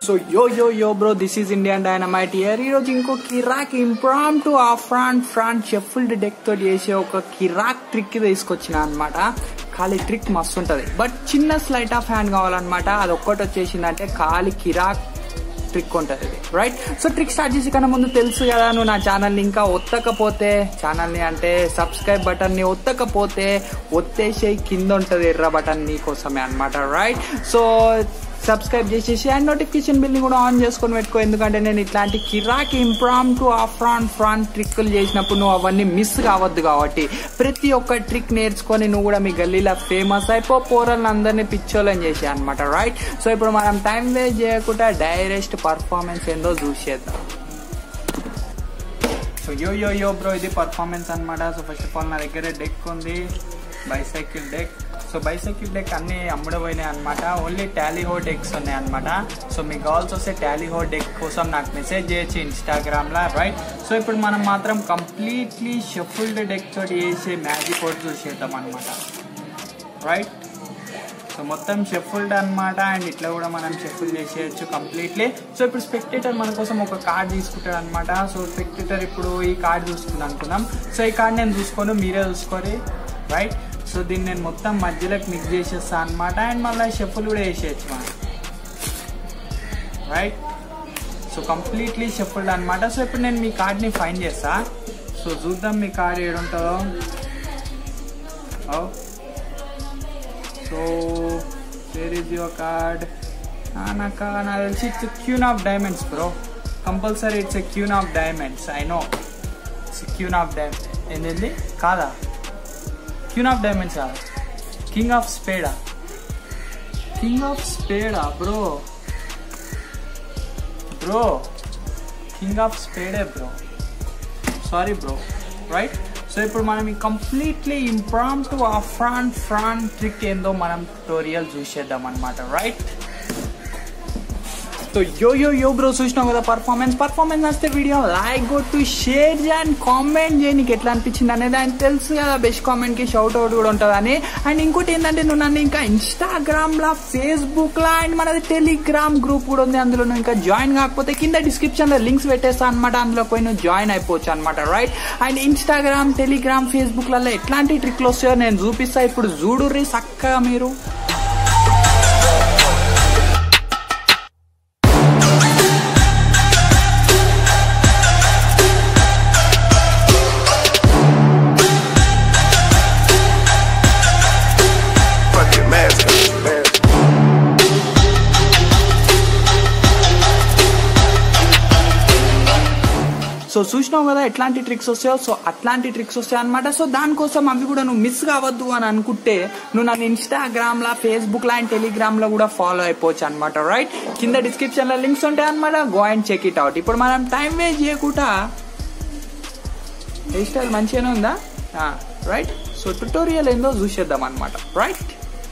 So yo yo yo bro this is Indian dynamite here ఈ రోజు ఇంకో కిరాక్ ఇంప్రామ్ టు ఆ ఫ్రాంట్ ఫ్రాంట్ షెఫుల్డ్ డెక్ తో చేసే ఒక కిరాక్ ట్రిక్ తీసుకొచ్చిన అనమాట ఖాళీ ట్రిక్ మస్తు ఉంటది బట్ చిన్న స్లైట్ ఆఫ్ హ్యాండ్ కావాలన్నమాట అది ఒక్కటి వచ్చేసిందంటే ఖాళీ కిరాక్ ట్రిక్ ఉంటుంది ఇది రైట్ సో ట్రిక్ స్టార్ట్ చేసి కన్నా ముందు తెలుసు కదా నువ్వు నా ఛానల్ని ఇంకా ఒత్తకపోతే ఛానల్ని అంటే సబ్స్క్రైబ్ బటన్ని ఒత్తకపోతే ఒత్తేసే కింద ఉంటుంది ఎర్ర బటన్ నీకోసమే అనమాట రైట్ సో సబ్స్క్రైబ్ చేసేసి అండ్ నోటిఫికేషన్ బిల్ని కూడా ఆన్ చేసుకొని పెట్టుకో ఎందుకంటే నేను ఇట్లాంటి కిరాక్ ఇంప్రామ్ టు ఆఫ్రాన్ ఫ్రాన్ ట్రిక్లు చేసినప్పుడు నువ్వు అవన్నీ మిస్ కావద్దు కాబట్టి ప్రతి ఒక్క ట్రిక్ నేర్చుకొని నువ్వు కూడా మీ గల్లీలో ఫేమస్ అయిపో పోరల్ని అందరినీ పిచ్చోలని చేసే అనమాట రైట్ సో ఇప్పుడు మనం టైం వేస్ట్ చేయకుండా డైరెక్ట్ పర్ఫార్మెన్స్ ఏందో చూసేద్దాం so yo yo yo bro ఇది పర్ఫార్మెన్స్ అనమాట సో ఫస్ట్ ఆఫ్ ఆల్ నా దగ్గర డెక్ ఉంది Bicycle deck so Bicycle deck అన్ని అమ్ముడపోయినాయి అనమాట ఓన్లీ టాలీహో డెక్స్ ఉన్నాయి అనమాట సో మీకు కావాల్సి వస్తే టాలీహో డెక్ కోసం నాకు మెసేజ్ చేయొచ్చు ఇన్స్టాగ్రామ్లో రైట్ సో ఇప్పుడు మనం మాత్రం కంప్లీట్లీ షఫుల్డ్ డెక్ తోటి వేసే మ్యాజిక్ కోడ్ చూసేద్దాం అనమాట రైట్ సో మొత్తం షెఫుల్డ్ అనమాట అండ్ ఇట్లా కూడా మనం షెఫుల్ చేసేయచ్చు కంప్లీట్లీ సో ఇప్పుడు స్పెక్టేటర్ మన కోసం ఒక కార్డ్ తీసుకుంటాడు అనమాట సో స్పెక్టేటర్ ఇప్పుడు ఈ కార్డ్ చూసుకుందాం అనుకున్నాం సో ఈ కార్డ్ నేను చూసుకోను మీరే చూసుకోరి రైట్ సో దీన్ని నేను మొత్తం మధ్యలోకి మిక్స్ చేసేస్తాను అనమాట అండ్ మళ్ళీ షెఫుల్ కూడా వేసేయచ్చు మనం రైట్ సో కంప్లీట్లీ షఫుల్డ్ అనమాట సో ఇప్పుడు నేను మీ కార్డ్ని ఫైన్ చేస్తా సో చూద్దాం మీ కార్డ్ ఏడుంటుందో so where is your card నాకు నాకు తెలిసి it's queen of diamonds bro compulsory it's a queen of diamonds I know it's queen of diamond ఏంటండి కాదా క్యూన్ ఆఫ్ డైమండ్స్ కాదా కింగ్ ఆఫ్ స్పేడా కింగ్ ఆఫ్ స్పేడా బ్రో బ్రో కింగ్ ఆఫ్ స్పేడే bro sorry bro right so ఇప్పుడు మనం ఈ completely impromptu ఆ ఫ్రాన్ ఫ్రాన్ ట్రిక్ ఏందో మనం ట్యూటోరియల్ చూసేద్దాం అనమాట right so yo yo yo bro చూసినావు కదా పర్ఫార్మెన్స్ పర్ఫార్మెన్స్ నచ్చితే video like go to share and comment చేయి నీకు ఎట్లా అనిపించింది అనేది ఆయన తెలుసు కదా బెస్ట్ కామెంట్ కి షౌట్ అవుట్ కూడా ఉంటుందని అండ్ ఇంకోటి ఏంటంటే నువ్వు నన్ను ఇంకా ఇన్స్టాగ్రామ్ లా ఫేస్బుక్ లా అండ్ మనది టెలిగ్రామ్ గ్రూప్ కూడా ఉంది అందులో నువ్వు ఇంకా జాయిన్ కాకపోతే కింద డిస్క్రిప్షన్ లో లింక్స్ పెట్టేస్తా అనమాట అందులో పోయి నువ్వు జాయిన్ అయిపోవచ్చు అనమాట right and Instagram Telegram Facebook లలో ఎట్లాంటి ట్రిక్లు వస్తాయో నేను చూపిస్తా ఇప్పుడు చూడుర్రి చక్కగా మీరు Fuck your mask up, mask. So చూసినావు కదా ఎట్లాంటి ట్రిక్స్ వస్తాయో సో అట్లాంటి ట్రిక్స్ వస్తాయి అనమాట సో దానికోసం అవి కూడా నువ్వు మిస్ కావద్దు అని అనుకుంటే నువ్వు నన్ను ఇన్స్టాగ్రామ్ లా ఫేస్బుక్ లా అండ్ టెలిగ్రామ్ లో కూడా ఫాలో అయిపోవచ్చు అనమాట రైట్ కింద డిస్క్రిప్షన్ లో లింక్స్ ఉంటాయి అనమాట go and check it out ఇప్పుడు మనం టైం వేస్ట్ చేయకుండా హెయిర్ స్టైల్ మంచిగానే ఉందా రైట్ సో ట్యుటోరియల్ ఏందో చూసేద్దాం అనమాట right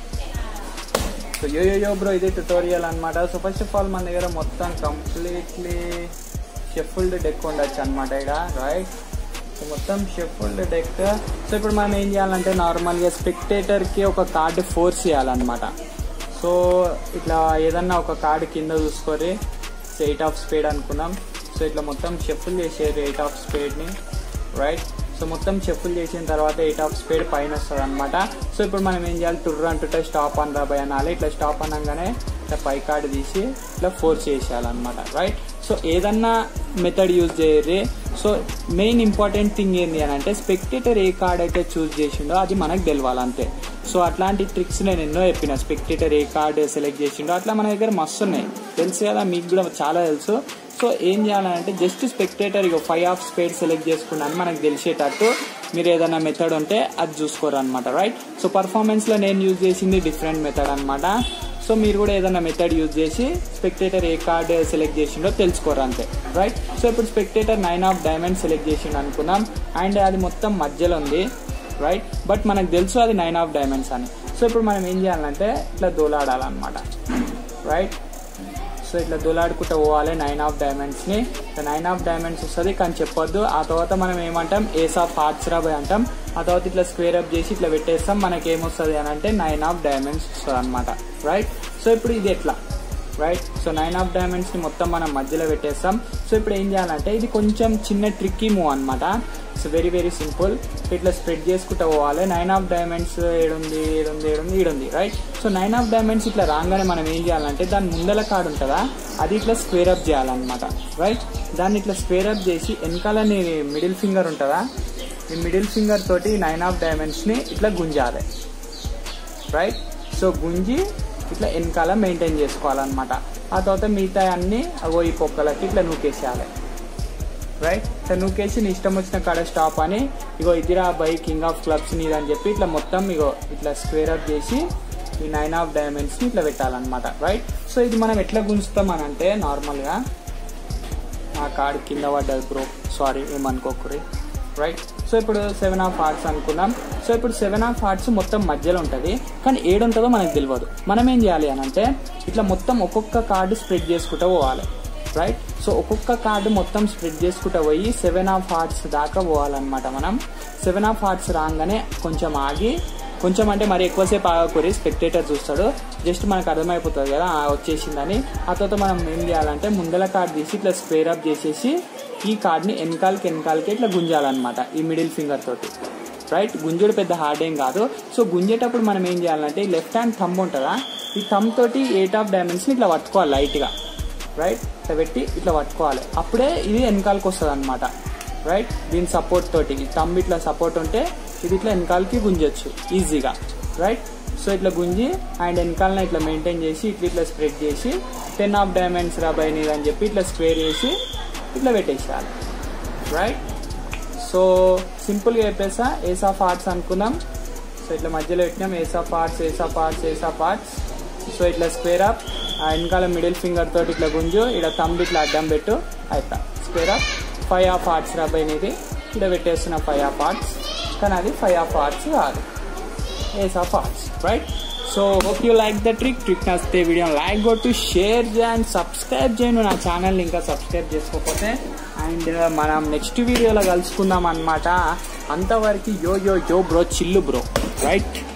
so yo yo yo bro ఇది ట్యుటోరియల్ అనమాట సో ఫస్ట్ ఆఫ్ ఆల్ మన దగ్గర మొత్తం కంప్లీట్లీ షెఫుల్డ్ డెక్ ఉండొచ్చు అనమాట ఇక్కడ రైట్ సో మొత్తం షెఫుల్డ్ డెక్ సో ఇప్పుడు మనం ఏం చేయాలంటే నార్మల్గా స్పెక్టేటర్కి ఒక కార్డు ఫోర్స్ చేయాలన్నమాట సో ఇట్లా ఏదన్నా ఒక కార్డు కింద చూసుకొని ఎయిట్ ఆఫ్ స్పీడ్ అనుకున్నాం సో ఇట్లా మొత్తం షెఫుల్ చేసేది ఎయిట్ ఆఫ్ స్పీడ్ని రైట్ సో మొత్తం షెఫుల్ చేసిన తర్వాత ఎయిట్ ఆఫ్ స్పీడ్ పైన వస్తుంది అనమాట సో ఇప్పుడు మనం ఏం చేయాలి టుర్ర అంటుంటే స్టాప్ అని రాబాయ్ అనాలి ఇట్లా స్టాప్ అనగానే ఇట్లా పై కార్డు తీసి ఇట్లా ఫోర్స్ చేసేయాలన్నమాట రైట్ సో ఏదన్నా మెథడ్ యూజ్ చేయరు సో మెయిన్ ఇంపార్టెంట్ థింగ్ ఏంటి అని అంటే స్పెక్టేటర్ ఏ కార్డ్ అయితే చూస్ చేసిండో అది మనకు తెలవాలి అంతే సో అట్లాంటి ట్రిక్స్ నేను ఎన్నో చెప్పిన స్పెక్టేటర్ ఏ కార్డ్ సెలెక్ట్ చేసిండో అట్లా మన దగ్గర మస్తు ఉన్నాయి తెలుసు కదా మీకు కూడా చాలా తెలుసు సో ఏం చేయాలంటే జస్ట్ స్పెక్టేటర్ ఇక ఫైవ్ ఆఫ్ స్పేడ్ సెలెక్ట్ చేసుకున్నాను మనకు తెలిసేటట్టు మీరు ఏదైనా మెథడ్ ఉంటే అది చూసుకోరు అనమాట రైట్ సో పర్ఫార్మెన్స్లో నేను యూజ్ చేసింది డిఫరెంట్ మెథడ్ అనమాట సో మీరు కూడా ఏదైనా మెథడ్ యూజ్ చేసి స్పెక్టేటర్ ఏ కార్డ్ సెలెక్ట్ చేసిండో తెలుసుకోరు అంతే రైట్ సో ఇప్పుడు spectator nine of diamond select చేసిండు అనుకున్నాం అండ్ అది మొత్తం మధ్యలో ఉంది రైట్ బట్ మనకు తెలుసు అది నైన్ ఆఫ్ డైమండ్స్ అని సో ఇప్పుడు మనం ఏం చేయాలంటే ఇట్లా దోలాడాలన్నమాట రైట్ సో ఇట్లా దొలాడుకుంటూ పోవాలి నైన్ ఆఫ్ డైమండ్స్ని నైన్ ఆఫ్ డైమండ్స్ వస్తుంది కానీ చెప్పొద్దు ఆ తర్వాత మనం ఏమంటాం ఏస్ ఆఫ్ హార్ట్స్ రాబోయ్ అంటాం ఆ తర్వాత ఇట్లా స్క్వేర్ అప్ చేసి ఇట్లా పెట్టేస్తాం మనకి ఏమొస్తుంది అని అంటే నైన్ ఆఫ్ డైమండ్స్ వస్తుంది అనమాట రైట్ సో ఇప్పుడు ఇది ఎట్లా right so nine of diamonds ని మొత్తం మనం మధ్యలో పెట్టేస్తాం సో ఇప్పుడు ఏం చేయాలంటే ఇది కొంచెం చిన్న ట్రిక్కీ మూవ్ అనమాట సో వెరీ వెరీ సింపుల్ ఇట్లా స్ప్రెడ్ చేసుకుంటూ పోవాలి నైన్ ఆఫ్ డైమండ్స్ ఏడుంది ఏడుంది ఏడుంది ఈడుంది right so nine of diamonds ఇట్లా రాగానే మనం ఏం చేయాలంటే దాని ముందల కార్డు ఉంటుందా అది ఇట్లా స్క్వేర్ అప్ చేయాలన్నమాట రైట్ దాన్ని ఇట్లా స్క్వేర్ అప్ చేసి వెనకాల నీ మిడిల్ ఫింగర్ ఉంటుందా ఈ మిడిల్ ఫింగర్ తోటి నైన్ ఆఫ్ డైమండ్స్ ని ఇట్లా గుంజాలి రైట్ సో గుంజి ఇట్లా వెనకాల మెయింటైన్ చేసుకోవాలన్నమాట ఆ తర్వాత మిగతా అన్ని అగో ఈ పొక్కలకి ఇట్లా నూకేసేయాలి రైట్ ఇట్లా నూకేసి నీ ఇష్టం వచ్చిన కాడ స్టాప్ అని ఇగో ఇదిరా బై కింగ్ ఆఫ్ క్లబ్స్ నీది అని చెప్పి ఇట్లా మొత్తం ఇగో ఇట్లా స్క్వేర్ అప్ చేసి ఈ నైన్ ఆఫ్ డైమండ్స్ ని ఇట్లా పెట్టాలన్నమాట రైట్ సో ఇది మనం ఎట్లా గుంజుతాం అని అంటే నార్మల్గా ఆ కార్డ్ కింద పడ్డది బ్రో సారీ ఏమనుకోకురి రైట్ సో ఇప్పుడు సెవెన్ ఆఫ్ హార్ట్స్ అనుకున్నాం సో ఇప్పుడు సెవెన్ ఆఫ్ హార్ట్స్ మొత్తం మధ్యలో ఉంటుంది కానీ ఏడు ఉంటుందో మనకు తెలియదు మనం ఏం చేయాలి అని అంటే ఇట్లా మొత్తం ఒక్కొక్క కార్డు స్ప్రెడ్ చేసుకుంటూ పోవాలి రైట్ సో ఒక్కొక్క కార్డు మొత్తం స్ప్రెడ్ చేసుకుంటూ పోయి సెవెన్ ఆఫ్ హార్ట్స్ దాకా పోవాలన్నమాట మనం సెవెన్ ఆఫ్ హార్ట్స్ రాగానే కొంచెం ఆగి కొంచెం అంటే మరి ఎక్కువసేపు ఆగకూరి స్పెక్టేటర్ చూస్తాడు జస్ట్ మనకు అర్థమైపోతుంది కదా ఆ వచ్చేసిందని ఆ తర్వాత మనం ఏం చేయాలంటే ముందల కార్డ్ తీసి ఇట్లా స్క్వేర్ అప్ చేసేసి ఈ కార్డ్ని వెనకాలకి వెనకాలకి ఇట్లా గుంజాలన్నమాట ఈ మిడిల్ ఫింగర్ తోటి రైట్ గుంజుడు పెద్ద హార్డ్ ఏం కాదు సో గుంజేటప్పుడు మనం ఏం చేయాలంటే ఈ లెఫ్ట్ హ్యాండ్ థంబ్ ఉంటుందా ఈ థంబ్ తోటి ఎయిట్ ఆఫ్ డైమండ్స్ని ఇట్లా పట్టుకోవాలి లైట్గా రైట్ ఇట్లా పెట్టి ఇట్లా పట్టుకోవాలి అప్పుడే ఇది వెనకాలకి వస్తుంది అనమాట రైట్ దీని సపోర్ట్ తోటి ఈ థంబ్ ఇట్లా సపోర్ట్ ఉంటే ఇది ఇట్లా వెనకాలకి గుంజొచ్చు ఈజీగా రైట్ సో ఇట్లా గుంజి అండ్ వెనకాలన ఇట్లా మెయింటైన్ చేసి ఇట్లా ఇట్లా స్ప్రెడ్ చేసి టెన్ ఆఫ్ డైమండ్స్ రాబాయ్ నీది అని చెప్పి ఇట్లా స్క్వేర్ చేసి ఇట్లా పెట్టేసేయాలి రైట్ సో సింపుల్గా చెప్పేసా ఏస్ ఆఫ్ ఆర్ట్స్ అనుకున్నాం సో ఇట్లా మధ్యలో పెట్టినాం ace of hearts ace of hearts ace of hearts so ఇట్లా స్క్వేర్ అప్ ఆ వెనకాల మిడిల్ ఫింగర్ తోటి ఇట్లా గుంజు ఇక్కడ తంబి ఇట్లా అడ్డం పెట్టు అయితా square up five of hearts రాబాయ్ నీది ఇక్కడ పెట్టేస్తున్న ఫైవ్ ఆఫ్ ఆర్ట్స్ కానీ అది ఫైవ్ ఆఫ్ ఆర్ట్స్ కాదు ace of hearts right so hope you like the trick trick నచ్చితే వీడియో లైక్ కొట్టు షేర్ చేయండి సబ్స్క్రైబ్ చేయండి నా ఛానల్ ఇంకా సబ్స్క్రైబ్ చేసుకోకపోతే అండ్ మనం నెక్స్ట్ వీడియోలో కలుసుకుందాం అనమాట అంతవరకు యో యో యో బ్రో చిల్లు బ్రో రైట్